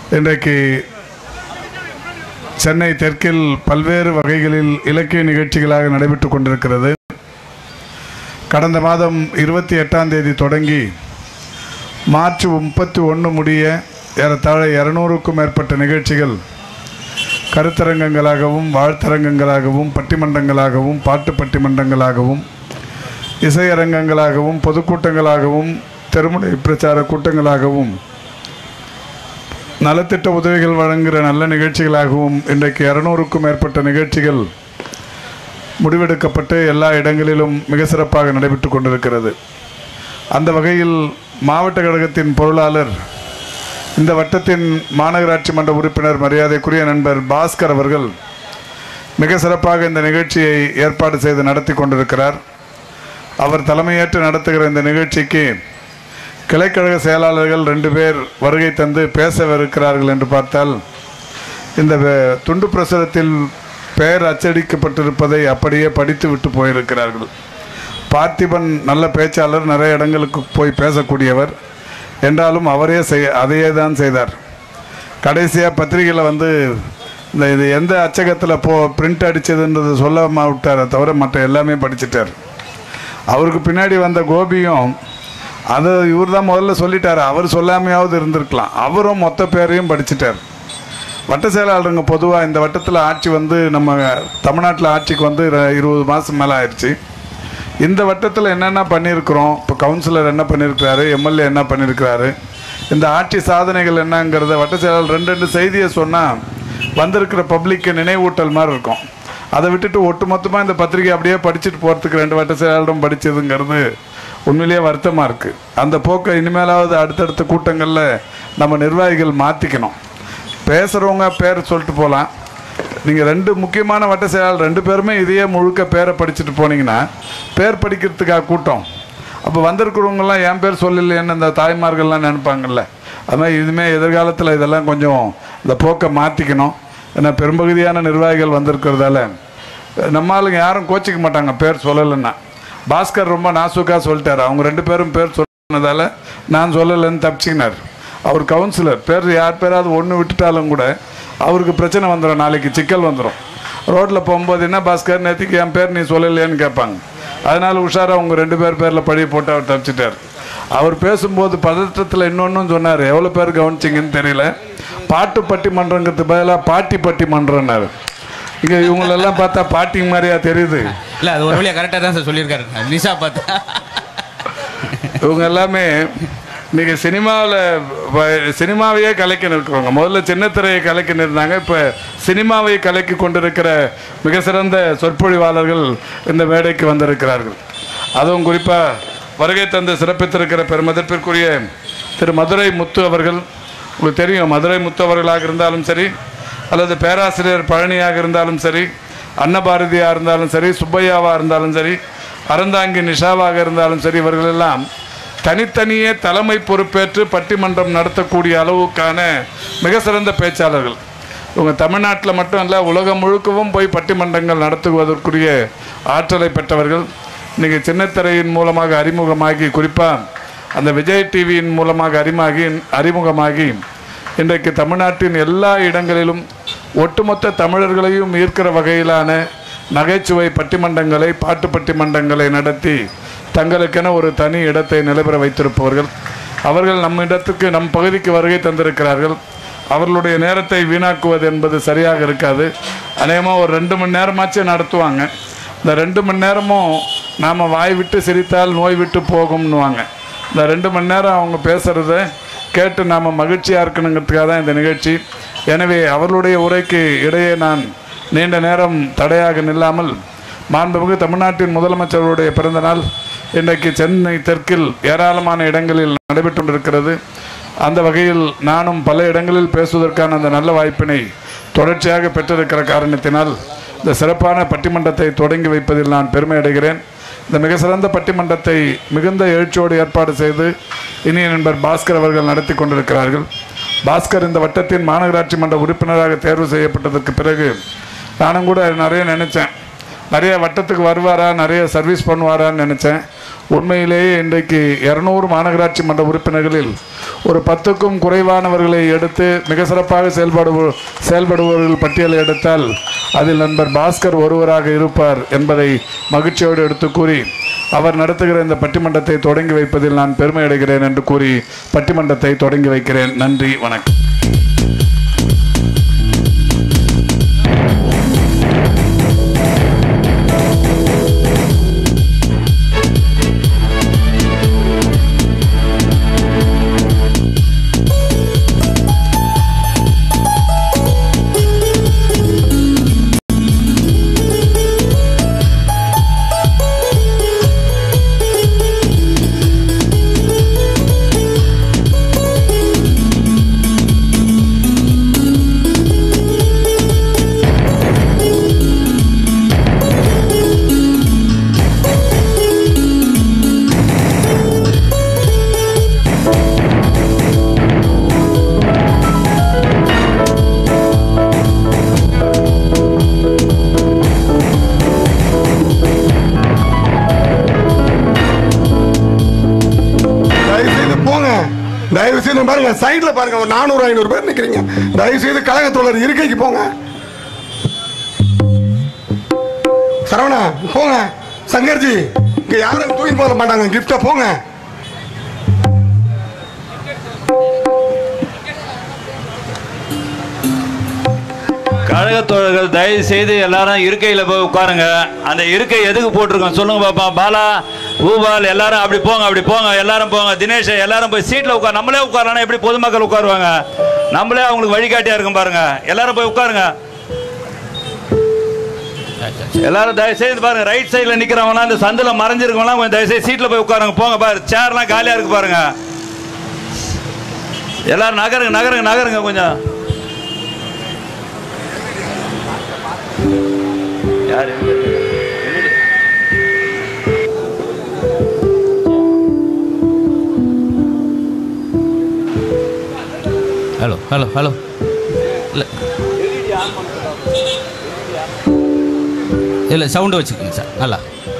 இன்றைக்கு சென்னை தெற்கில் பல்வேறு வகைகளில் இலக்கிய நிகழ்ச்சிகளாக நடைபெற்று கொண்டிருக்கிறது கடந்த மாதம் இருபத்தி எட்டாம் தேதி தொடங்கி மார்ச் முப்பத்தி ஒன்று முடிய ஏறத்தாழ இரநூறுக்கும் மேற்பட்ட நிகழ்ச்சிகள் கருத்தரங்கங்களாகவும் வாழ்த்தரங்கங்களாகவும் பட்டிமன்றங்களாகவும் பாட்டு பட்டிமன்றங்களாகவும் இசையரங்கங்களாகவும் பொதுக்கூட்டங்களாகவும் தெருமுனை பிரச்சார கூட்டங்களாகவும் நலத்திட்ட உதவிகள் வழங்குகிற நல்ல நிகழ்ச்சிகளாகவும் இன்றைக்கு இரநூறுக்கும் மேற்பட்ட நிகழ்ச்சிகள் முடிவெடுக்கப்பட்டு எல்லா இடங்களிலும் மிக சிறப்பாக நடைபெற்று கொண்டிருக்கிறது அந்த வகையில் மாவட்ட கழகத்தின் பொருளாளர் இந்த வட்டத்தின் மாநகராட்சி மன்ற உறுப்பினர் மரியாதைக்குரிய நண்பர் பாஸ்கர் அவர்கள் மிக சிறப்பாக இந்த நிகழ்ச்சியை ஏற்பாடு செய்து நடத்தி கொண்டிருக்கிறார் அவர் தலைமையேற்று நடத்துகிற இந்த நிகழ்ச்சிக்கு கிளைக்கழக செயலாளர்கள் ரெண்டு பேர் வருகை தந்து பேசவிருக்கிறார்கள் என்று பார்த்தால் இந்த வே- துண்டு பிரசுரத்தில் பெயர் அச்சடிக்கப்பட்டிருப்பதை அப்படியே படித்து விட்டு போயிருக்கிறார்கள் பார்த்திபன் நல்ல பேச்சாளர் நிறைய இடங்களுக்கு போய் பேசக்கூடியவர் என்றாலும் அவரே செய் அதையே தான் செய்தார் கடைசியாக பத்திரிகையில் வந்து இந்த இது எந்த அச்சகத்தில் போ பிரிண்ட் அடித்ததுன்றது சொல்லாம விட்டாரே தவிர மற்ற எல்லாமே படிச்சிட்டார் அவருக்கு பின்னாடி வந்த கோபியும் அதை இவர் தான் முதல்ல சொல்லிட்டார் அவர் சொல்லாமையாவது இருந்திருக்கலாம் அவரும் மொத்த பேரையும் படிச்சிட்டார் வட்ட செயலாளருங்க பொதுவாக இந்த வட்டத்தில் ஆட்சி வந்து நம்ம தமிழ்நாட்டில் ஆட்சிக்கு வந்து இரு- இருபது மாதம் மேலே ஆயிடுச்சு இந்த வட்டத்தில் என்னென்ன பண்ணியிருக்கிறோம் இப்போ கவுன்சிலர் என்ன பண்ணியிருக்கிறாரு எம்எல்ஏ என்ன பண்ணியிருக்கிறாரு இந்த ஆட்சி சாதனைகள் என்னங்கிறத வட்ட செயலாளர் ரெண்டு ரெண்டு செய்தியை சொன்னால் வந்திருக்கிற பப்ளிக்கு நினைவூட்டல் மாதிரி இருக்கும் அதை விட்டுட்டு ஒட்டுமொத்தமாக இந்த பத்திரிகை அப்படியே படிச்சுட்டு போகிறதுக்கு ரெண்டு வட்ட செயலாளரும் படித்ததுங்கிறது உண்மையிலேயே வருத்தமாக இருக்குது அந்த போக்கை இனிமேலாவது அடுத்தடுத்த கூட்டங்களில் நம்ம நிர்வாகிகள் மாற்றிக்கணும் பேசுகிறவங்க பேர் சொல்லிட்டு போகலாம் நீங்கள் ரெண்டு முக்கியமான வட்ட செயலாளர் ரெண்டு பேருமே இதையே முழுக்க பேரை படிச்சுட்டு போனீங்கன்னா பேர் படிக்கிறதுக்காக கூட்டம் அப்போ வந்திருக்கிறவங்கெல்லாம் என் பேர் சொல்லலையேன்னு இந்த தாய்மார்கள்லாம் நினைப்பாங்கல்ல அது மாதிரி இதுமே எதிர்காலத்தில் இதெல்லாம் கொஞ்சம் இந்த போக்கை மாற்றிக்கணும் ஏன்னா பெரும்பகுதியான நிர்வாகிகள் வந்திருக்கிறதால நம்ம ஆளுங்க யாரும் கோச்சிக்க மாட்டாங்க பேர் சொல்லலைன்னா பாஸ்கர் ரொம்ப நாசுக்காக சொல்லிட்டாரு அவங்க ரெண்டு பேரும் பேர் சொன்னதால நான் சொல்லலைன்னு தப்பிச்சிக்கினார் அவர் கவுன்சிலர் பேர் யார் பேராவது ஒன்று விட்டுட்டாலும் கூட அவருக்கு பிரச்சனை வந்துடும் நாளைக்கு சிக்கல் வந்துடும் ரோட்டில் போகும்போது என்ன பாஸ்கர் நேற்றுக்கு என் பேர் நீ சொல்லலையேன்னு கேட்பாங்க அதனால உஷாராக உங்கள் ரெண்டு பேர் பேரில் பழி போட்டு அவர் தப்பிச்சிட்டார் அவர் பேசும்போது பதற்றத்தில் இன்னொன்றும் சொன்னார் எவ்வளோ பேர் கவனிச்சிங்கன்னு தெரியல பாட்டு பட்டிமன்றங்கிறது பதிலாக பாட்டி பட்டிமன்றம்னாரு இங்கே இவங்களெல்லாம் பார்த்தா பாட்டிங்க மாதிரியா தெரியுது இல்ல அது ஒரு வழியா கரெக்டா தான் சார் சொல்லியிருக்காரு நிஷா பார்த்தா இவங்க எல்லாமே இன்னைக்கு சினிமாவில் சினிமாவையே கலைக்க இருக்கிறவங்க முதல்ல சின்னத்திரையை கலைக்க இருந்தாங்க இப்போ சினிமாவை கலைக்கு கொண்டிருக்கிற மிக சிறந்த சொற்பொழிவாளர்கள் இந்த மேடைக்கு வந்திருக்கிறார்கள் அதுவும் குறிப்பாக வருகை தந்து சிறப்பித்திருக்கிற பெருமதிப்பிற்குரிய திரு மதுரை முத்து அவர்கள் உங்களுக்கு தெரியும் மதுரை முத்து அவர்களாக இருந்தாலும் சரி அல்லது பேராசிரியர் பழனியாக இருந்தாலும் சரி அன்னபாரதியாக இருந்தாலும் சரி சுப்பையாவாக இருந்தாலும் சரி அறந்தாங்கி நிஷாவாக இருந்தாலும் சரி இவர்களெல்லாம் தனித்தனியே தலைமை பொறுப்பேற்று பட்டிமன்றம் நடத்தக்கூடிய அளவுக்கான மிக சிறந்த பேச்சாளர்கள் இவங்க தமிழ்நாட்டில் மட்டும் இல்லை உலகம் முழுக்கவும் போய் பட்டிமன்றங்கள் நடத்துவதற்குரிய ஆற்றலை பெற்றவர்கள் இன்றைக்கி சின்னத்திரையின் மூலமாக அறிமுகமாகி குறிப்பாக அந்த விஜய் டிவியின் மூலமாக அறிமாகி அறிமுகமாகி இன்றைக்கு தமிழ்நாட்டின் எல்லா இடங்களிலும் ஒட்டுமொத்த தமிழர்களையும் ஈர்க்கிற வகையிலான நகைச்சுவை பட்டிமன்றங்களை பாட்டு பட்டிமன்றங்களை நடத்தி தங்களுக்கென ஒரு தனி இடத்தை நிலைபெற வைத்திருப்பவர்கள் அவர்கள் நம் இடத்துக்கு நம் பகுதிக்கு வருகை தந்திருக்கிறார்கள் அவர்களுடைய நேரத்தை வீணாக்குவது என்பது சரியாக இருக்காது அநேகமாக ஒரு ரெண்டு மணி நேரமாச்சும் நடத்துவாங்க இந்த ரெண்டு மணி நேரமும் நாம் வாய் விட்டு சிரித்தால் நோய் விட்டு போகும்னுவாங்க இந்த ரெண்டு மணி நேரம் அவங்க பேசுகிறத கேட்டு நாம் மகிழ்ச்சியாக இருக்கணுங்கிறதுக்காக தான் இந்த நிகழ்ச்சி எனவே அவர்களுடைய உரைக்கு இடையே நான் நீண்ட நேரம் தடையாக நில்லாமல் மாண்புமிகு தமிழ்நாட்டின் முதலமைச்சர்களுடைய பிறந்த நாள் இன்றைக்கு சென்னை தெற்கில் ஏராளமான இடங்களில் நடைபெற்று கொண்டிருக்கிறது அந்த வகையில் நானும் பல இடங்களில் பேசுவதற்கான அந்த நல்ல வாய்ப்பினை தொடர்ச்சியாக பெற்றிருக்கிற காரணத்தினால் இந்த சிறப்பான பட்டிமன்றத்தை தொடங்கி வைப்பதில் நான் பெருமை அடைகிறேன் இந்த மிக சிறந்த பட்டிமன்றத்தை மிகுந்த எழுச்சியோடு ஏற்பாடு செய்து இனிய நண்பர் பாஸ்கர் அவர்கள் நடத்தி கொண்டிருக்கிறார்கள் பாஸ்கர் இந்த வட்டத்தின் மாநகராட்சி மன்ற உறுப்பினராக தேர்வு செய்யப்பட்டதற்கு பிறகு நானும் கூட நிறைய நினச்சேன் நிறைய வட்டத்துக்கு வருவாரா நிறைய சர்வீஸ் பண்ணுவாரான்னு நினச்சேன் உண்மையிலேயே இன்றைக்கு இரநூறு மாநகராட்சி மன்ற உறுப்பினர்களில் ஒரு பத்துக்கும் குறைவானவர்களை எடுத்து மிக சிறப்பாக செயல்படு செயல்படுபவர்கள் பட்டியலை எடுத்தால் அதில் நண்பர் பாஸ்கர் ஒருவராக இருப்பார் என்பதை மகிழ்ச்சியோடு எடுத்து கூறி அவர் நடத்துகிற இந்த பட்டிமன்றத்தை தொடங்கி வைப்பதில் நான் பெருமை அடைகிறேன் என்று கூறி பட்டிமன்றத்தை தொடங்கி வைக்கிறேன் நன்றி வணக்கம் தயவு செய்து போங்க தயவு செய்து பாருங்க சைடுல பாருங்க ஒரு நானூறு ஐநூறு பேர் நிக்கிறீங்க தயவு செய்து கழக தோழர் இருக்கைக்கு போங்க சரவணா போங்க சங்கர்ஜி இங்க யாரும் தூக்கி போட மாட்டாங்க கிஃப்டா போங்க கழக தோழர்கள் தயவு செய்து எல்லாரும் இருக்கையில் போய் உட்காருங்க அந்த இருக்கை எதுக்கு போட்டிருக்கோம் சொல்லுங்க பாப்பா பாலா பூபால் எல்லாரும் அப்படி போங்க அப்படி போங்க எல்லாரும் போங்க தினேஷ் எல்லாரும் போய் சீட்டில் உட்கார் நம்மளே உட்காரலாம் எப்படி பொதுமக்கள் உட்காருவாங்க நம்மளே அவங்களுக்கு வழிகாட்டியா இருக்கும் பாருங்க எல்லாரும் போய் உட்காருங்க எல்லாரும் தயவு செய்து பாருங்க ரைட் சைடில் நிக்கிறவங்களாம் இந்த சந்தில் மறைஞ்சிருக்கவங்களாம் கொஞ்சம் தயவு செய்து சீட்டில் போய் உட்காருங்க போங்க பாரு சேர்லாம் காலியா இருக்கு பாருங்க எல்லாரும் நகருங்க நகருங்க நகருங்க கொஞ்சம் யாரு ஹலோ ஹலோ ஹலோ இல்லை இல்லை சவுண்டு வச்சுக்கோங்க சார் நல்லா